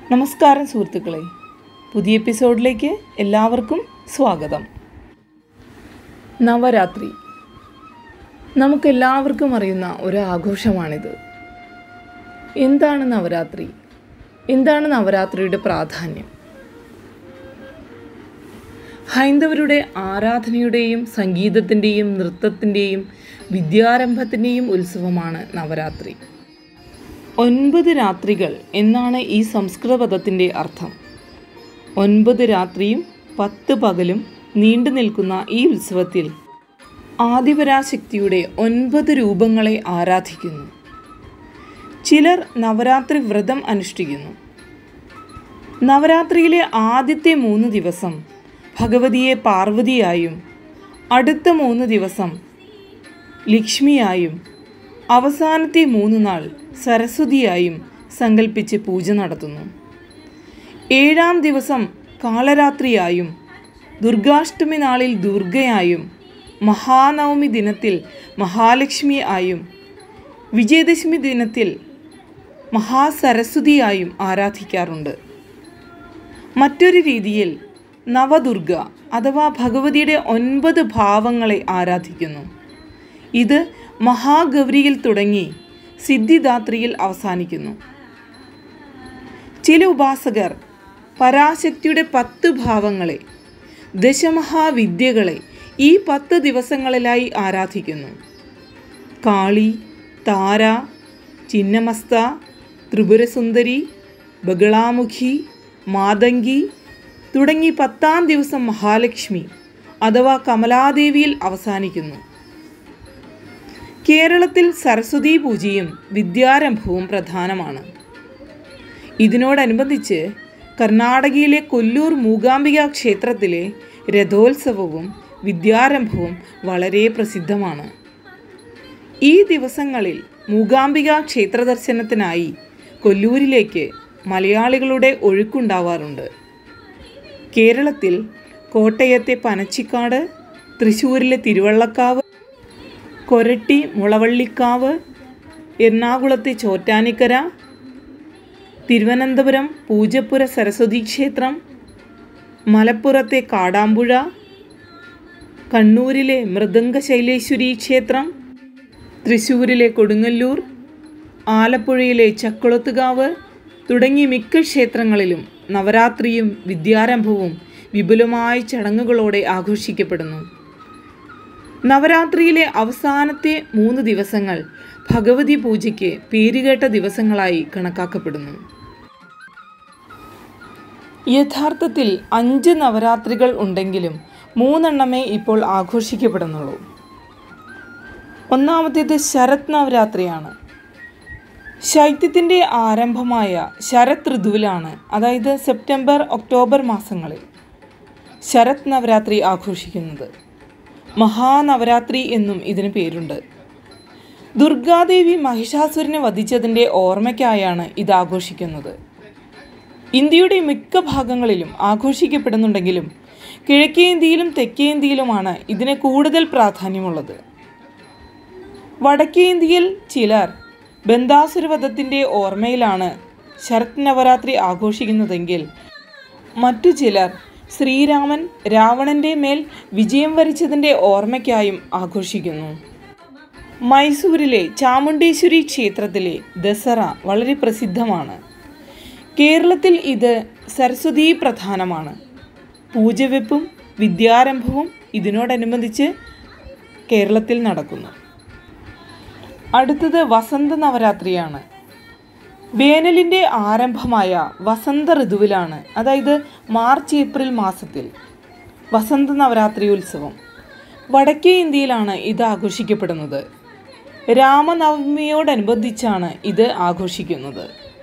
നമസ്കാരം സുഹൃത്തുക്കളെ പുതിയ എപ്പിസോഡിലേക്ക് എല്ലാവർക്കും സ്വാഗതം നവരാത്രി നമുക്കെല്ലാവർക്കും അറിയുന്ന ഒരു ആഘോഷമാണിത് എന്താണ് നവരാത്രി എന്താണ് നവരാത്രിയുടെ പ്രാധാന്യം ഹൈന്ദവരുടെ ആരാധനയുടെയും സംഗീതത്തിൻ്റെയും നൃത്തത്തിൻ്റെയും വിദ്യാരംഭത്തിൻ്റെയും ഉത്സവമാണ് നവരാത്രി ഒൻപത് രാത്രികൾ എന്നാണ് ഈ സംസ്കൃത പദത്തിൻ്റെ അർത്ഥം ഒൻപത് രാത്രിയും പത്ത് പകലും നീണ്ടു നിൽക്കുന്ന ഈ ഉത്സവത്തിൽ ആദിപരാശക്തിയുടെ ഒൻപത് രൂപങ്ങളെ ആരാധിക്കുന്നു ചിലർ നവരാത്രി വ്രതം അനുഷ്ഠിക്കുന്നു നവരാത്രിയിലെ ആദ്യത്തെ മൂന്ന് ദിവസം ഭഗവതിയെ പാർവതിയായും അടുത്ത മൂന്ന് ദിവസം ലക്ഷ്മിയായും അവസാനത്തെ മൂന്ന് നാൾ സരസ്വതിയായും സങ്കല്പിച്ച് പൂജ നടത്തുന്നു ഏഴാം ദിവസം കാളരാത്രിയായും ദുർഗാഷ്ടമി നാളിൽ ദുർഗയായും മഹാനവമി ദിനത്തിൽ മഹാലക്ഷ്മി ആയും വിജയദശമി ദിനത്തിൽ മഹാസരസ്വതിയായും ആരാധിക്കാറുണ്ട് മറ്റൊരു രീതിയിൽ നവദുർഗ അഥവാ ഭഗവതിയുടെ ഒൻപത് ഭാവങ്ങളെ ആരാധിക്കുന്നു ഇത് മഹാഗൗരിയിൽ തുടങ്ങി സിദ്ധിദാത്രിയിൽ അവസാനിക്കുന്നു ചില ഉപാസകർ പരാശക്തിയുടെ പത്ത് ഭാവങ്ങളെ ദശമഹാവിദ്യകളെ ഈ പത്ത് ദിവസങ്ങളിലായി ആരാധിക്കുന്നു കാളി താര ചിന്നമസ്ത ത്രിപുരസുന്ദരി ബഗളാമുഖി മാതങ്കി തുടങ്ങി പത്താം ദിവസം മഹാലക്ഷ്മി അഥവാ കമലാദേവിയിൽ അവസാനിക്കുന്നു കേരളത്തിൽ സരസ്വതീ പൂജയും വിദ്യാരംഭവും പ്രധാനമാണ് ഇതിനോടനുബന്ധിച്ച് കർണാടകയിലെ കൊല്ലൂർ മൂകാംബിക ക്ഷേത്രത്തിലെ രഥോത്സവവും വിദ്യാരംഭവും വളരെ പ്രസിദ്ധമാണ് ഈ ദിവസങ്ങളിൽ മൂകാംബിക ക്ഷേത്ര ദർശനത്തിനായി കൊല്ലൂരിലേക്ക് മലയാളികളുടെ ഒഴുക്കുണ്ടാവാറുണ്ട് കേരളത്തിൽ കോട്ടയത്തെ പനച്ചിക്കാട് തൃശ്ശൂരിലെ തിരുവള്ളക്കാവ് കൊരട്ടി മുളവള്ളിക്കാവ് എറണാകുളത്തെ ചോറ്റാനിക്കര തിരുവനന്തപുരം പൂജപ്പുര സരസ്വതി ക്ഷേത്രം മലപ്പുറത്തെ കാടാമ്പുഴ കണ്ണൂരിലെ മൃദംഗശൈലേശ്വരി ക്ഷേത്രം തൃശ്ശൂരിലെ കൊടുങ്ങല്ലൂർ ആലപ്പുഴയിലെ ചക്കുളത്തുകാവ് തുടങ്ങി മിക്ക ക്ഷേത്രങ്ങളിലും നവരാത്രിയും വിദ്യാരംഭവും വിപുലമായ ചടങ്ങുകളോടെ ആഘോഷിക്കപ്പെടുന്നു നവരാത്രിയിലെ അവസാനത്തെ മൂന്ന് ദിവസങ്ങൾ ഭഗവതി പൂജയ്ക്ക് പേരുകേട്ട ദിവസങ്ങളായി കണക്കാക്കപ്പെടുന്നു യഥാർത്ഥത്തിൽ അഞ്ച് നവരാത്രികൾ ഉണ്ടെങ്കിലും മൂന്നെണ്ണമേ ഇപ്പോൾ ആഘോഷിക്കപ്പെടുന്നുള്ളൂ ഒന്നാമത്തേത് ശരത് നവരാത്രിയാണ് ശൈത്യത്തിൻ്റെ ആരംഭമായ ശരത് ഋതുവിലാണ് അതായത് സെപ്റ്റംബർ ഒക്ടോബർ മാസങ്ങളിൽ ശരത് നവരാത്രി ആഘോഷിക്കുന്നത് മഹാനവരാത്രി എന്നും ഇതിന് പേരുണ്ട് ദുർഗാദേവി മഹിഷാസുരനെ വധിച്ചതിൻ്റെ ഓർമ്മയ്ക്കായാണ് ഇത് ആഘോഷിക്കുന്നത് ഇന്ത്യയുടെ മിക്ക ഭാഗങ്ങളിലും ആഘോഷിക്കപ്പെടുന്നുണ്ടെങ്കിലും കിഴക്കേ ഇന്ത്യയിലും തെക്കേ ഇന്ത്യയിലുമാണ് ഇതിന് കൂടുതൽ പ്രാധാന്യമുള്ളത് വടക്കേ ഇന്ത്യയിൽ ചിലർ ബന്ധാസുരവധത്തിൻ്റെ ഓർമ്മയിലാണ് ശരത് നവരാത്രി ആഘോഷിക്കുന്നതെങ്കിൽ മറ്റു ചിലർ ശ്രീരാമൻ രാവണന്റെ മേൽ വിജയം വരിച്ചതിൻ്റെ ഓർമ്മയ്ക്കായും ആഘോഷിക്കുന്നു മൈസൂരിലെ ചാമുണ്ടേശ്വരി ക്ഷേത്രത്തിലെ ദസറ വളരെ പ്രസിദ്ധമാണ് കേരളത്തിൽ ഇത് സരസ്വതീ പ്രധാനമാണ് പൂജവെപ്പും വിദ്യാരംഭവും ഇതിനോടനുബന്ധിച്ച് കേരളത്തിൽ നടക്കുന്നു അടുത്തത് വസന്ത നവരാത്രിയാണ് വേനലിൻ്റെ ആരംഭമായ വസന്ത ഋതുവിലാണ് അതായത് മാർച്ച് ഏപ്രിൽ മാസത്തിൽ വസന്ത നവരാത്രി ഉത്സവം വടക്കേ ഇന്ത്യയിലാണ് ഇത് ആഘോഷിക്കപ്പെടുന്നത് രാമനവമിയോടനുബന്ധിച്ചാണ് ഇത് ആഘോഷിക്കുന്നത്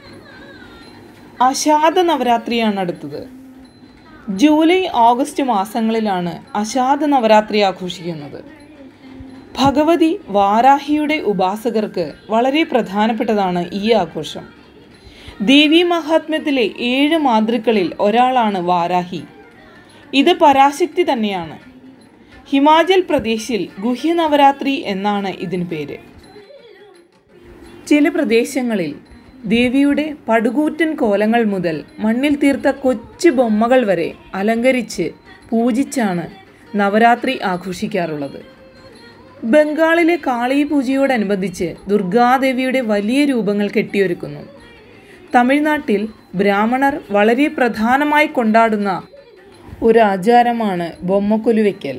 അഷാദ നവരാത്രിയാണ് അടുത്തത് ജൂലൈ ഓഗസ്റ്റ് മാസങ്ങളിലാണ് അഷാദ നവരാത്രി ആഘോഷിക്കുന്നത് ഭഗവതി വാരാഹിയുടെ ഉപാസകർക്ക് വളരെ പ്രധാനപ്പെട്ടതാണ് ഈ ആഘോഷം ദേവി മഹാത്മ്യത്തിലെ ഏഴ് മാതൃക്കളിൽ ഒരാളാണ് വാരാഹി ഇത് പരാശക്തി തന്നെയാണ് ഹിമാചൽ പ്രദേശിൽ ഗുഹ്യ നവരാത്രി എന്നാണ് ഇതിന് പേര് ചില പ്രദേശങ്ങളിൽ ദേവിയുടെ പടുകൂറ്റൻ കോലങ്ങൾ മുതൽ മണ്ണിൽ തീർത്ത കൊച്ചു ബൊമ്മകൾ വരെ അലങ്കരിച്ച് പൂജിച്ചാണ് നവരാത്രി ആഘോഷിക്കാറുള്ളത് ബംഗാളിലെ കാളി പൂജയോടനുബന്ധിച്ച് ദുർഗാദേവിയുടെ വലിയ രൂപങ്ങൾ കെട്ടിയൊരുക്കുന്നു തമിഴ്നാട്ടിൽ ബ്രാഹ്മണർ വളരെ പ്രധാനമായി കൊണ്ടാടുന്ന ഒരു ആചാരമാണ് ബൊമ്മക്കൊലുവയ്ക്കൽ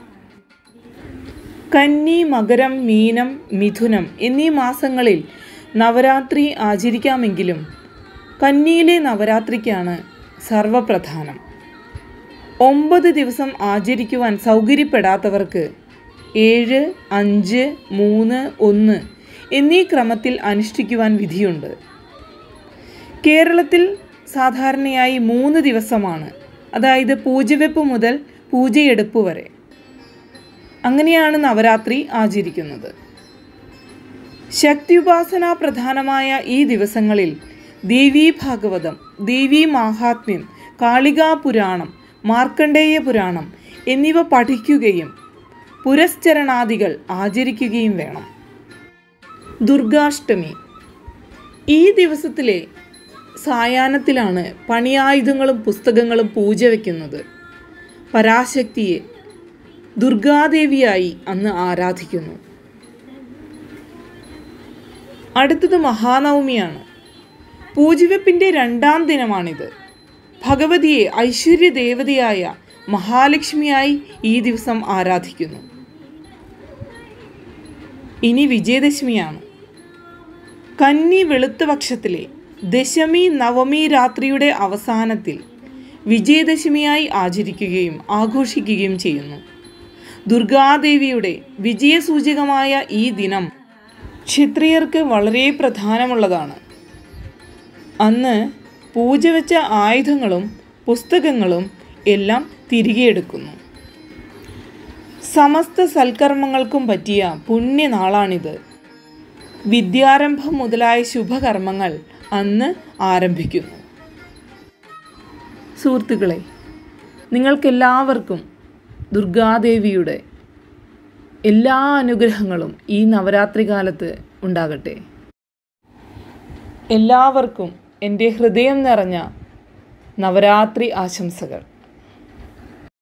കന്നി മകരം മീനം മിഥുനം എന്നീ മാസങ്ങളിൽ നവരാത്രി ആചരിക്കാമെങ്കിലും കന്നിയിലെ നവരാത്രിക്കാണ് സർവപ്രധാനം ഒമ്പത് ദിവസം ആചരിക്കുവാൻ സൗകര്യപ്പെടാത്തവർക്ക് ഏഴ് അഞ്ച് മൂന്ന് ഒന്ന് എന്നീ ക്രമത്തിൽ അനുഷ്ഠിക്കുവാൻ വിധിയുണ്ട് കേരളത്തിൽ സാധാരണയായി മൂന്ന് ദിവസമാണ് അതായത് പൂജവെപ്പ് മുതൽ പൂജയെടുപ്പ് വരെ അങ്ങനെയാണ് നവരാത്രി ആചരിക്കുന്നത് ശക്തിയുപാസന പ്രധാനമായ ഈ ദിവസങ്ങളിൽ ദേവീ ഭാഗവതം ദേവീ മാഹാത്മ്യം കാളികാ പുരാണം മാർക്കണ്ഡേയ പുരാണം എന്നിവ പഠിക്കുകയും പുരസ്ചരണാദികൾ ആചരിക്കുകയും വേണം ദുർഗാഷ്ടമി ഈ ദിവസത്തിലെ സായാഹ്നത്തിലാണ് പണിയായുധങ്ങളും പുസ്തകങ്ങളും പൂജ വയ്ക്കുന്നത് പരാശക്തിയെ ദുർഗാദേവിയായി അന്ന് ആരാധിക്കുന്നു അടുത്തത് മഹാനവമിയാണ് പൂജവെപ്പിൻ്റെ രണ്ടാം ദിനമാണിത് ഭഗവതിയെ ഐശ്വര്യ ദേവതയായ മഹാലക്ഷ്മിയായി ഈ ദിവസം ആരാധിക്കുന്നു ഇനി വിജയദശമിയാണ് കന്നി വെളുത്ത പക്ഷത്തിലെ ദശമി നവമി രാത്രിയുടെ അവസാനത്തിൽ വിജയദശമിയായി ആചരിക്കുകയും ആഘോഷിക്കുകയും ചെയ്യുന്നു ദുർഗാദേവിയുടെ വിജയസൂചകമായ ഈ ദിനം ക്ഷത്രിയർക്ക് വളരെ പ്രധാനമുള്ളതാണ് അന്ന് പൂജ വെച്ച ആയുധങ്ങളും പുസ്തകങ്ങളും എല്ലാം തിരികെ എടുക്കുന്നു സമസ്ത സൽക്കർമ്മങ്ങൾക്കും പറ്റിയ പുണ്യനാളാണിത് വിദ്യാരംഭം മുതലായ ശുഭകർമ്മങ്ങൾ അന്ന് ആരംഭിക്കുന്നു സുഹൃത്തുക്കളെ നിങ്ങൾക്കെല്ലാവർക്കും ദുർഗാദേവിയുടെ എല്ലാ അനുഗ്രഹങ്ങളും ഈ നവരാത്രി കാലത്ത് ഉണ്ടാകട്ടെ എല്ലാവർക്കും എൻ്റെ ഹൃദയം നിറഞ്ഞ നവരാത്രി ആശംസകൾ